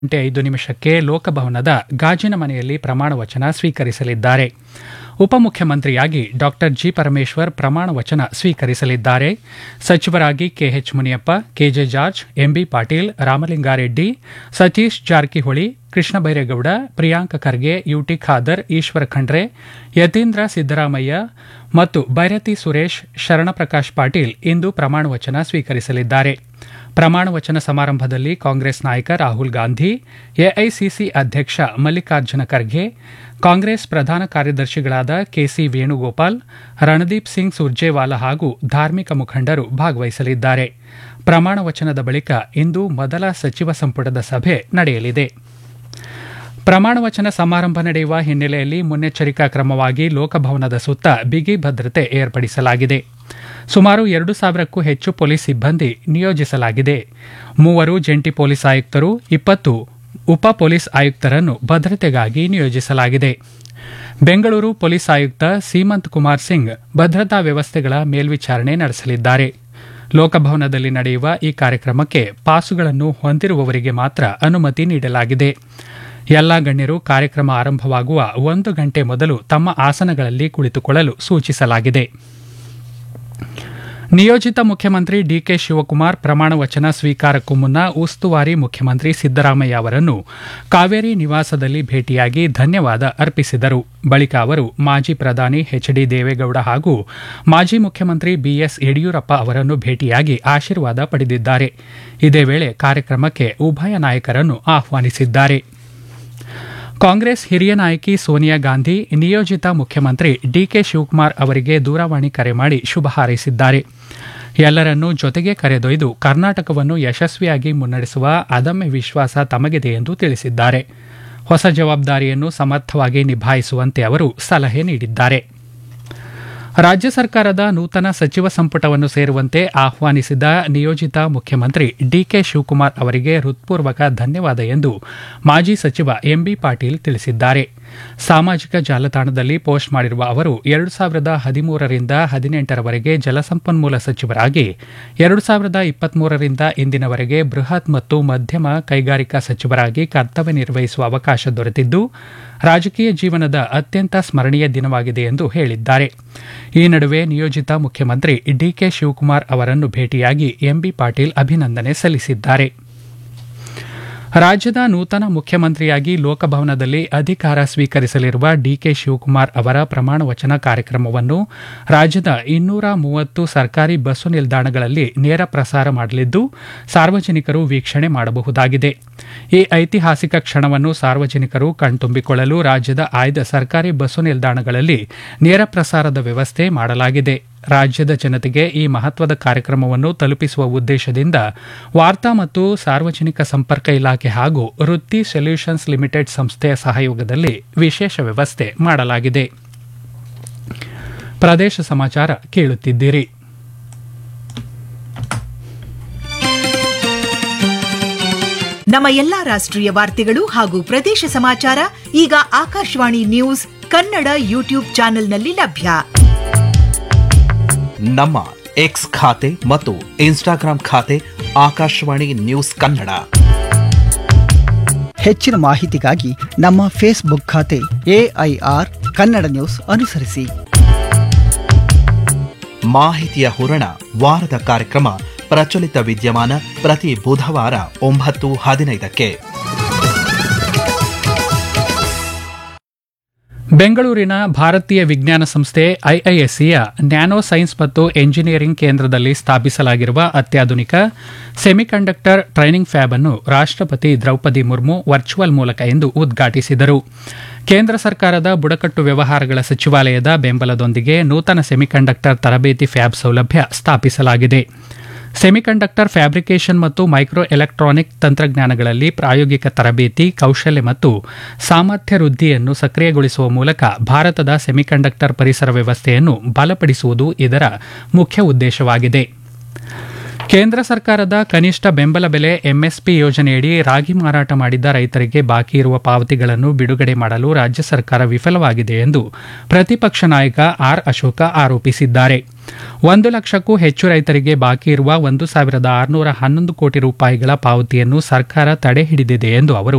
ಗಂಟೆ ಐದು ನಿಮಿಷಕ್ಕೆ ಲೋಕಭವನದ ಗಾಜಿನ ಮನೆಯಲ್ಲಿ ಪ್ರಮಾಣ ವಚನ ಸ್ವೀಕರಿಸಲಿದ್ದಾರೆ ಉಪಮುಖ್ಯಮಂತ್ರಿಯಾಗಿ ಡಾಕ್ಟರ್ ಜಿ ಪರಮೇಶ್ವರ್ ಪ್ರಮಾಣ ವಚನ ಸ್ವೀಕರಿಸಲಿದ್ದಾರೆ ಸಚಿವರಾಗಿ KH Muniyappa KJ George MB Patil Ramalinga Reddy Satish Jarkiholi Krishna Byregowda Priyanka Kharge UT Khader Eshwar Khandre Yathindra Siddaramaiah ಮತ್ತು ಬೈರತಿ ಸುರೇಶ್ ಶರಣಪ್ರಕಾಶ್ ಪಾಟೀಲ್ ಇಂದು ಪ್ರಮಾಣ ವಚನ ಸ್ವೀಕರಿಸಲಿದ್ದಾರೆ ಪ್ರಮಾಣ ವಚನ ಸಮಾರಂಭದಲ್ಲಿ ಕಾಂಗ್ರೆಸ್ ನಾಯಕ ರಾಹುಲ್ ಗಾಂಧಿ ಎಐಸಿಸಿ ಅಧ್ಯಕ್ಷ ಮಲ್ಲಿಕಾರ್ಜುನ ಖರ್ಗೆ ಕಾಂಗ್ರೆಸ್ ಪ್ರಧಾನ ಕಾರ್ಯದರ್ಶಿಗಳಾದ ಕೆಸಿ ವೇಣುಗೋಪಾಲ್ ರಣದೀಪ್ ಸಿಂಗ್ ಸುರ್ಜೇವಾಲಾ ಹಾಗೂ ಧಾರ್ಮಿಕ ಮುಖಂಡರು ಭಾಗವಹಿಸಲಿದ್ದಾರೆ ಪ್ರಮಾಣ ವಚನದ ಬಳಿಕ ಇಂದು ಮೊದಲ ಸಚಿವ ಸಂಪುಟದ ಸಭೆ ನಡೆಯಲಿದೆ ಪ್ರಮಾಣ ವಚನ ಸಮಾರಂಭ ನಡೆಯುವ ಹಿನ್ನೆಲೆಯಲ್ಲಿ ಮುನ್ನೆಚ್ಚರಿಕಾ ಕ್ರಮವಾಗಿ ಲೋಕಭವನದ ಸುತ್ತ ಬಿಗಿ ಭದ್ರತೆ ಏರ್ಪಡಿಸಲಾಗಿದೆ ಸುಮಾರು ಎರಡು ಸಾವಿರಕ್ಕೂ ಹೆಚ್ಚು ಪೊಲೀಸ್ ಸಿಬ್ಬಂದಿ ನಿಯೋಜಿಸಲಾಗಿದೆ ಮೂವರು ಜಂಟಿ ಪೊಲೀಸ್ ಆಯುಕ್ತರು ಇಪ್ಪತ್ತು ಉಪ ಪೊಲೀಸ್ ಆಯುಕ್ತರನ್ನು ಭದ್ರತೆಗಾಗಿ ನಿಯೋಜಿಸಲಾಗಿದೆ ಬೆಂಗಳೂರು ಪೊಲೀಸ್ ಆಯುಕ್ತ ಸೀಮಂತ್ ಕುಮಾರ್ ಸಿಂಗ್ ಭದ್ರತಾ ವ್ಯವಸ್ಥೆಗಳ ಮೇಲ್ವಿಚಾರಣೆ ನಡೆಸಲಿದ್ದಾರೆ ಲೋಕಭವನದಲ್ಲಿ ನಡೆಯುವ ಈ ಕಾರ್ಯಕ್ರಮಕ್ಕೆ ಪಾಸುಗಳನ್ನು ಹೊಂದಿರುವವರಿಗೆ ಮಾತ್ರ ಅನುಮತಿ ನೀಡಲಾಗಿದೆ ಎಲ್ಲಾ ಗಣ್ಯರು ಕಾರ್ಯಕ್ರಮ ಆರಂಭವಾಗುವ ಒಂದು ಗಂಟೆ ಮೊದಲು ತಮ್ಮ ಆಸನಗಳಲ್ಲಿ ಕುಳಿತುಕೊಳ್ಳಲು ಸೂಚಿಸಲಾಗಿದೆ ನಿಯೋಜಿತ ಮುಖ್ಯಮಂತ್ರಿ ಡಿಕೆ ಶಿವಕುಮಾರ್ ಪ್ರಮಾಣ ವಚನ ಸ್ವೀಕಾರಕ್ಕೂ ಮುನ್ನ ಉಸ್ತುವಾರಿ ಮುಖ್ಯಮಂತ್ರಿ ಸಿದ್ದರಾಮಯ್ಯ ಅವರನ್ನು ಕಾವೇರಿ ನಿವಾಸದಲ್ಲಿ ಭೇಟಿಯಾಗಿ ಧನ್ಯವಾದ ಅರ್ಪಿಸಿದರು ಬಳಿಕ ಅವರು ಮಾಜಿ ಪ್ರಧಾನಿ ಎಚ್ ಡಿ ದೇವೇಗೌಡ ಹಾಗೂ ಮಾಜಿ ಮುಖ್ಯಮಂತ್ರಿ ಬಿಎಸ್ ಯಡಿಯೂರಪ್ಪ ಅವರನ್ನು ಭೇಟಿಯಾಗಿ ಆಶೀರ್ವಾದ ಪಡೆದಿದ್ದಾರೆ ಇದೇ ವೇಳೆ ಕಾರ್ಯಕ್ರಮಕ್ಕೆ ಉಭಯ ನಾಯಕರನ್ನು ಆಹ್ವಾನಿಸಿದ್ದಾರೆ ಕಾಂಗ್ರೆಸ್ ಹಿರಿಯ ನಾಯಕಿ ಸೋನಿಯಾ ಗಾಂಧಿ ನಿಯೋಜಿತ ಮುಖ್ಯಮಂತ್ರಿ ಡಿಕೆ ಶಿವಕುಮಾರ್ ಅವರಿಗೆ ದೂರವಾಣಿ ಕರೆ ಮಾಡಿ ಶುಭ ಹಾರೈಸಿದ್ದಾರೆ ಎಲ್ಲರನ್ನೂ ಜೊತೆಗೆ ಕರೆದೊಯ್ದು ಕರ್ನಾಟಕವನ್ನು ಯಶಸ್ವಿಯಾಗಿ ಮುನ್ನಡೆಸುವ ಅದಮ್ಯ ವಿಶ್ವಾಸ ತಮಗಿದೆ ಎಂದು ತಿಳಿಸಿದ್ದಾರೆ ಹೊಸ ಜವಾಬ್ದಾರಿಯನ್ನು ಸಮರ್ಥವಾಗಿ ನಿಭಾಯಿಸುವಂತೆ ಅವರು ಸಲಹೆ ನೀಡಿದ್ದಾರೆ ರಾಜ್ಯ ಸರ್ಕಾರದ ನೂತನ ಸಚಿವ ಸಂಪುಟವನ್ನು ಸೇರುವಂತೆ ಆಹ್ವಾನಿಸಿದ ನಿಯೋಜಿತ ಮುಖ್ಯಮಂತ್ರಿ ಡಿಕೆ ಶಿವಕುಮಾರ್ ಅವರಿಗೆ ಹೃತ್ಪೂರ್ವಕ ಧನ್ಯವಾದ ಎಂದು ಮಾಜಿ ಸಚಿವ ಎಂಬಿ ಪಾಟೀಲ್ ತಿಳಿಸಿದ್ದಾರೆ ಸಾಮಾಜಿಕ ಜಾಲತಾಣದಲ್ಲಿ ಪೋಸ್ಟ್ ಮಾಡಿರುವ ಅವರು ಎರಡು ಸಾವಿರದ ಹದಿಮೂರರಿಂದ ಹದಿನೆಂಟರವರೆಗೆ ಜಲಸಂಪನ್ಮೂಲ ಸಚಿವರಾಗಿ ಎರಡು ಸಾವಿರದ ಇಪ್ಪತ್ಮೂರರಿಂದ ಇಂದಿನವರೆಗೆ ಬೃಹತ್ ಮತ್ತು ಮಧ್ಯಮ ಕೈಗಾರಿಕಾ ಸಚಿವರಾಗಿ ಕರ್ತವ್ಯ ನಿರ್ವಹಿಸುವ ಅವಕಾಶ ದೊರೆತಿದ್ದು ರಾಜಕೀಯ ಜೀವನದ ಅತ್ಯಂತ ಸ್ಮರಣೀಯ ದಿನವಾಗಿದೆ ಎಂದು ಹೇಳಿದ್ದಾರೆ ಈ ನಡುವೆ ನಿಯೋಜಿತ ಮುಖ್ಯಮಂತ್ರಿ ಡಿಕೆ ಶಿವಕುಮಾರ್ ಅವರನ್ನು ಭೇಟಿಯಾಗಿ ಎಂಬಿ ಪಾಟೀಲ್ ಅಭಿನಂದನೆ ಸಲ್ಲಿಸಿದ್ದಾರೆ ರಾಜ್ಯದ ನೂತನ ಮುಖ್ಯಮಂತ್ರಿಯಾಗಿ ಲೋಕಭವನದಲ್ಲಿ ಅಧಿಕಾರ ಸ್ವೀಕರಿಸಲಿರುವ ಡಿಕೆ ಶಿವಕುಮಾರ್ ಅವರ ಪ್ರಮಾಣ ವಚನ ಕಾರ್ಯಕ್ರಮವನ್ನು ರಾಜ್ಯದ ಇನ್ನೂರ ಮೂವತ್ತು ಸರ್ಕಾರಿ ಬಸ್ಸು ನಿಲ್ದಾಣಗಳಲ್ಲಿ ನೇರ ಪ್ರಸಾರ ಮಾಡಲಿದ್ದು ಸಾರ್ವಜನಿಕರು ವೀಕ್ಷಣೆ ಮಾಡಬಹುದಾಗಿದೆ ಈ ಐತಿಹಾಸಿಕ ಕ್ಷಣವನ್ನು ಸಾರ್ವಜನಿಕರು ಕಣ್ತುಂಬಿಕೊಳ್ಳಲು ರಾಜ್ಯದ ಆಯ್ದ ಸರ್ಕಾರಿ ಬಸ್ಸು ನಿಲ್ದಾಣಗಳಲ್ಲಿ ನೇರ ಪ್ರಸಾರದ ವ್ಯವಸ್ಥೆ ಮಾಡಲಾಗಿದೆ ರಾಜ್ಯದ ಜನತೆಗೆ ಈ ಮಹತ್ವದ ಕಾರ್ಯಕ್ರಮವನ್ನು ತಲುಪಿಸುವ ಉದ್ದೇಶದಿಂದ ವಾರ್ತಾ ಮತ್ತು ಸಾರ್ವಜನಿಕ ಸಂಪರ್ಕ ಇಲಾಖೆ ಹಾಗೂ ವೃತ್ತಿ ಸೊಲ್ಯೂಷನ್ಸ್ ಲಿಮಿಟೆಡ್ ಸಂಸ್ಥೆಯ ಸಹಯೋಗದಲ್ಲಿ ವಿಶೇಷ ವ್ಯವಸ್ಥೆ ಮಾಡಲಾಗಿದೆ ಪ್ರದೇಶ ಸಮಾಚಾರ ಕೇಳುತ್ತಿದ್ದೀರಿ ನಮ್ಮ ಎಲ್ಲಾ ರಾಷ್ಟ್ರೀಯ ವಾರ್ತೆಗಳು ಹಾಗೂ ಪ್ರದೇಶ ಸಮಾಚಾರ ಈಗ ಆಕಾಶವಾಣಿ ನ್ಯೂಸ್ ಕನ್ನಡ ಯೂಟ್ಯೂಬ್ ಚಾನೆಲ್ನಲ್ಲಿ ಲಭ್ಯ ನಮ್ಮ ಎಕ್ಸ್ ಖಾತೆ ಮತ್ತು ಇನ್ಸ್ಟಾಗ್ರಾಂ ಖಾತೆ ಆಕಾಶವಾಣಿ ನ್ಯೂಸ್ ಕನ್ನಡ ಹೆಚ್ಚಿನ ಮಾಹಿತಿಗಾಗಿ ನಮ್ಮ ಫೇಸ್ಬುಕ್ ಖಾತೆ ಎಐಆರ್ ಕನ್ನಡ ನ್ಯೂಸ್ ಅನುಸರಿಸಿ ಮಾಹಿತಿಯ ಹೂರಣ ವಾರದ ಕಾರ್ಯಕ್ರಮ ಪ್ರಚಲಿತ ವಿದ್ಯಮಾನ ಪ್ರತಿ ಬುಧವಾರ ಒಂಬತ್ತು ಹದಿನೈದಕ್ಕೆ ಬೆಂಗಳೂರಿನ ಭಾರತೀಯ ವಿಜ್ಞಾನ ಸಂಸ್ಥೆ ಐಐಎಸ್ಸಿಯ ನ್ಯಾನೋ ಸೈನ್ಸ್ ಮತ್ತು ಎಂಜಿನಿಯರಿಂಗ್ ಕೇಂದ್ರದಲ್ಲಿ ಸ್ಥಾಪಿಸಲಾಗಿರುವ ಅತ್ಯಾಧುನಿಕ ಸೆಮಿಕಂಡಕ್ಟರ್ ಟ್ರೈನಿಂಗ್ ಫ್ಯಾಬ್ ಅನ್ನು ರಾಷ್ಟ್ರಪತಿ ದ್ರೌಪದಿ ಮುರ್ಮು ವರ್ಚುವಲ್ ಮೂಲಕ ಇಂದು ಉದ್ಘಾಟಿಸಿದರು ಕೇಂದ್ರ ಸರ್ಕಾರದ ಬುಡಕಟ್ಟು ವ್ಯವಹಾರಗಳ ಸಚಿವಾಲಯದ ಬೆಂಬಲದೊಂದಿಗೆ ನೂತನ ಸೆಮಿಕಂಡಕ್ಟರ್ ತರಬೇತಿ ಫ್ಯಾಬ್ ಸೌಲಭ್ಯ ಸ್ಥಾಪಿಸಲಾಗಿದೆ ಸೆಮಿಕಂಡಕ್ಟರ್ ಫ್ಯಾಬ್ರಿಕೇಷನ್ ಮತ್ತು ಮೈಕ್ರೋ ಎಲೆಕ್ಟ್ರಾನಿಕ್ ತಂತ್ರಜ್ಞಾನಗಳಲ್ಲಿ ಪ್ರಾಯೋಗಿಕ ತರಬೇತಿ ಕೌಶಲ್ಯ ಮತ್ತು ಸಾಮರ್ಥ್ಯ ವೃದ್ಧಿಯನ್ನು ಸಕ್ರಿಯಗೊಳಿಸುವ ಮೂಲಕ ಭಾರತದ ಸೆಮಿಕಂಡಕ್ಟರ್ ಪರಿಸರ ವ್ಯವಸ್ಥೆಯನ್ನು ಬಲಪಡಿಸುವುದು ಇದರ ಮುಖ್ಯ ಉದ್ದೇಶವಾಗಿದೆ ಕೇಂದ್ರ ಸರ್ಕಾರದ ಕನಿಷ್ಠ ಬೆಂಬಲ ಬೆಲೆ ಎಂಎಸ್ಪಿ ಯೋಜನೆಯಡಿ ರಾಗಿ ಮಾರಾಟ ಮಾಡಿದ್ದ ರೈತರಿಗೆ ಬಾಕಿ ಇರುವ ಪಾವತಿಗಳನ್ನು ಬಿಡುಗಡೆ ಮಾಡಲು ರಾಜ್ಯ ಸರ್ಕಾರ ವಿಫಲವಾಗಿದೆ ಎಂದು ಪ್ರತಿಪಕ್ಷ ನಾಯಕ ಆರ್ ಅಶೋಕ ಆರೋಪಿಸಿದ್ದಾರೆ ಒಂದು ಲಕ್ಷಕ್ಕೂ ಹೆಚ್ಚು ರೈತರಿಗೆ ಬಾಕಿ ಇರುವ ಒಂದು ಸಾವಿರದ ಆರುನೂರ ಹನ್ನೊಂದು ಕೋಟಿ ರೂಪಾಯಿಗಳ ಪಾವತಿಯನ್ನು ಸರ್ಕಾರ ತಡೆ ಹಿಡಿದಿದೆ ಎಂದು ಅವರು